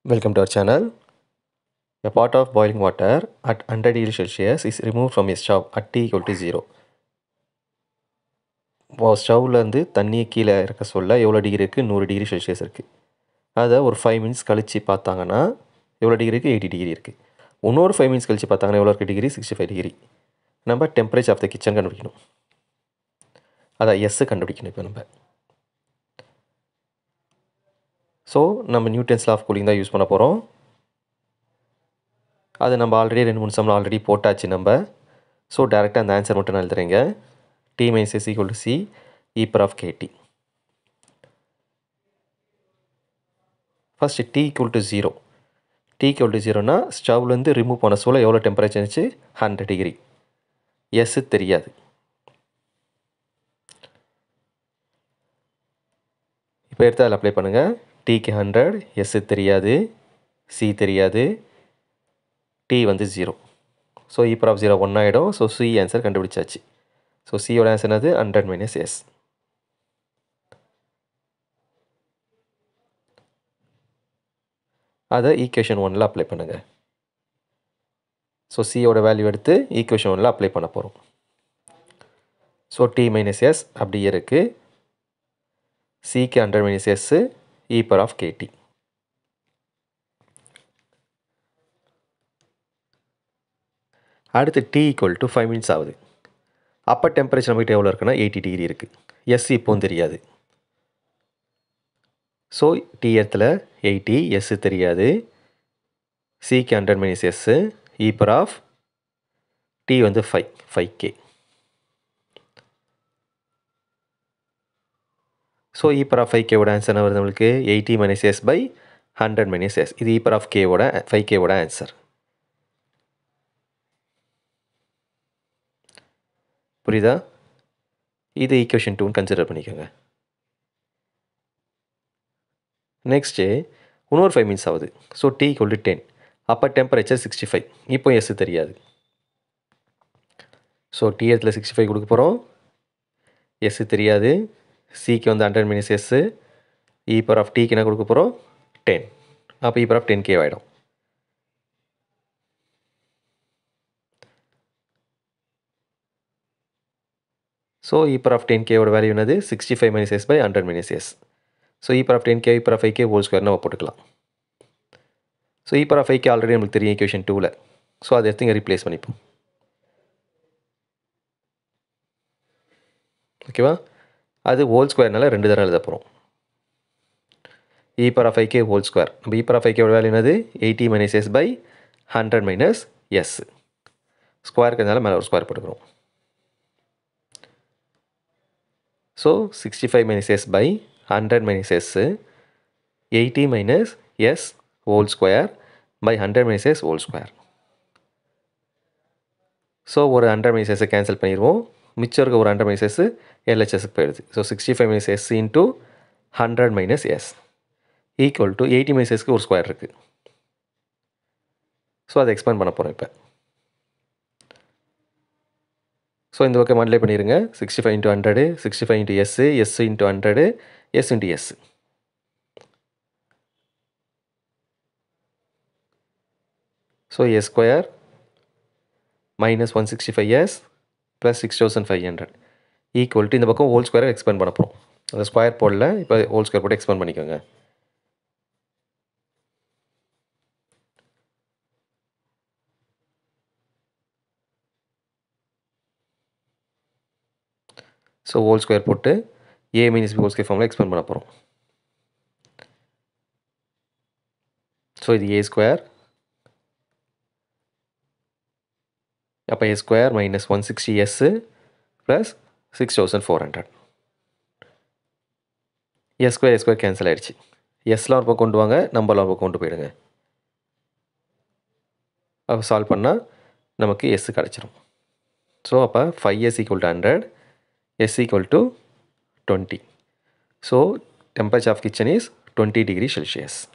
Welcome to our channel. A pot of boiling water at 100 degree Celsius is removed from a stove at T equal to 0. இப்போ ஸ்டவ்லேருந்து தண்ணியை கீழே இறக்க சொல்ல எவ்வளோ degree இருக்குது நூறு டிகிரி செல்சியஸ் இருக்குது அதை ஒரு ஃபைவ் மினிட்ஸ் கழித்து பார்த்தாங்கன்னா எவ்வளோ டிகிரி இருக்குது எயிட்டி டிகிரி இருக்குது இன்னொரு ஃபைவ் மினிட்ஸ் கழித்து பார்த்தாங்கன்னா எவ்வளோ இருக்குது டிகிரி சிக்ஸ்டி ஃபைவ் டிகிரி நம்ம டெம்பரேச்சர் ஆஃப் த கிச்சன் கண்டுபிடிக்கணும் அதான் எஸ்ஸு கண்டுபிடிக்கணும் இப்போ நம்ம ஸோ நம்ம நியூட்டன்ஸ் ஆஃப் கூலிங் தான் யூஸ் பண்ண போகிறோம் அது நம்ம ஆல்ரெடி ரெண்டு மூணு சம்மில் ஆல்ரெடி போட்டாச்சு நம்ம ஸோ டேரெக்டாக அந்த ஆன்சர் மட்டும் நான் எழுதுறேங்க T minus S equal to C e power of KT first T equal to zero T equal to ஜீரோனா ஸ்டவ்லேருந்து ரிமூவ் பண்ண சொல்ல எவ்வளோ டெம்பரேச்சர் இருந்துச்சு ஹண்ட்ரட் டிகிரி எஸ்ஸு தெரியாது இப்போ எடுத்து அதில் அப்ளை பண்ணுங்கள் டிக்கு ஹண்ட்ரட் எஸ்ஸு தெரியாது சி தெரியாது டி வந்து zero so e power of zero one ஆகிடும் ஸோ சி ஆன்சர் கண்டுபிடிச்சாச்சு ஸோ சியோட ஆன்சர் என்னது ஹண்ட்ரட் மைனஸ் எஸ் அதை ஈக்குவேஷன் ஒனில் அப்ளை பண்ணுங்கள் ஸோ சியோட வேல்யூ எடுத்து ஈக்குவேஷன் ஒனில் அப்ளை பண்ண போகிறோம் ஸோ டி மைனஸ் எஸ் அப்படியே இருக்குது சிக்கு hundred minus S e power of KT அடுத்து T equal to five minutes ஆகுது அப்போ டெம்பரேச்சர் நம்மகிட்ட எவ்வளோ இருக்குன்னா எயிட்டி டிகிரி இருக்குது எஸ் இப்போவும் தெரியாது ஸோ டி இடத்துல எயிட்டி எஸ்ஸு தெரியாது சிக்கு hundred minus S e power of T வந்து five five K so e power of five கேவோட ஆன்சர் என்ன வருது நம்மளுக்கு eighty minus S by hundred minus S இது ஈப்பர் ஆஃப் கேவோட ஃபைவ் கேவோட ஆன்சர் புரியுதா இது ஈக்குவேஷன் டூன்னு கன்சிடர் பண்ணிக்கோங்க நெக்ஸ்ட்டு இன்னொரு ஃபைவ் மினிட்ஸ் ஆகுது so T equal to ten அப்போ டெம்பரேச்சர் சிக்ஸ்டி ஃபைவ் இப்போ எஸ் தெரியாது ஸோ டி இடத்துல சிக்ஸ்டி ஃபைவ் கொடுக்க போகிறோம் எஸ் தெரியாது சிக்கு வந்து hundred minutes S e power of டிக்கு என்ன கொடுக்க போகிறோம் டென் அப்போ ஈப்பர் ஆஃப் டென் கே ஆகிடும் ஸோ ஈப்பர் ஆஃப் டென் கேவோட வேல்யூ என்னது sixty five minus S by hundred minus S so e power of ten K e power of five K whole square நம்ம போட்டுக்கலாம் so e power of five K already நமக்கு தெரியும் equation டூவில் so அதை எடுத்து இங்கே ரீப்ளேஸ் பண்ணிப்போம் ஓகேவா அது ஹோல் ஸ்கொயர்னால ரெண்டு தடவை எழுத போகிறோம் e power of IK whole square நம்ம ஈப்பர் ஆஃப் ஐகேவோட வேல்யூ என்னது eighty minus S by hundred minus S ஸ்கொயருக்குனால மேலே ஒரு ஸ்கொயர் போட்டுக்கிறோம் so sixty five minus S by hundred minus S eighty minus S whole square by hundred minus S whole square so ஒரு hundred minus எஸ்ஸை cancel பண்ணிடுவோம் மிச்சம் இருக்க ஒரு ஹண்ட்ரட் மைனஸ் எஸ் எல்ஹெச்எஸ்க்கு போயிடுது so sixty five minus S into hundred minus S equal to eighty minus எஸ்க்கு ஒரு ஸ்கொயர் இருக்குது ஸோ அதை எக்ஸ்பேண்ட் பண்ண போகிறோம் இப்போ ஸோ இந்த பக்கம் மல்டிப்ளை பண்ணிடுங்க sixty five into hundred sixty five into S S into hundred S into S so S square minus one sixty five S plus six thousand five hundred equal to இந்த பக்கம் whole ஸ்கொயரை expand பண்ண போகிறோம் அந்த square போடல இப்போ whole square போட்டு expand பண்ணிக்கோங்க ஸோ ஹோல் ஸ்கொயர் போட்டு A minus B whole square ஃபார்மில் எக்ஸ்பேண்ட் பண்ண போகிறோம் ஸோ இது ஏ ஸ்கொயர் அப்போ A square minus one sixty S plus six thousand four hundred S square S square cancel ஆகிடுச்சு எஸ்லாம் ஒரு பக்கம் கொண்டு வாங்க நம்பர்லாம் ஒரு பக்கம் கொண்டு போயிடுங்க அப்போ சால்வ் பண்ணால் நமக்கு எஸ் கிடச்சிரும் ஸோ அப்போ five S equal to hundred S equal to twenty so temperature of kitchen is twenty degree Celsius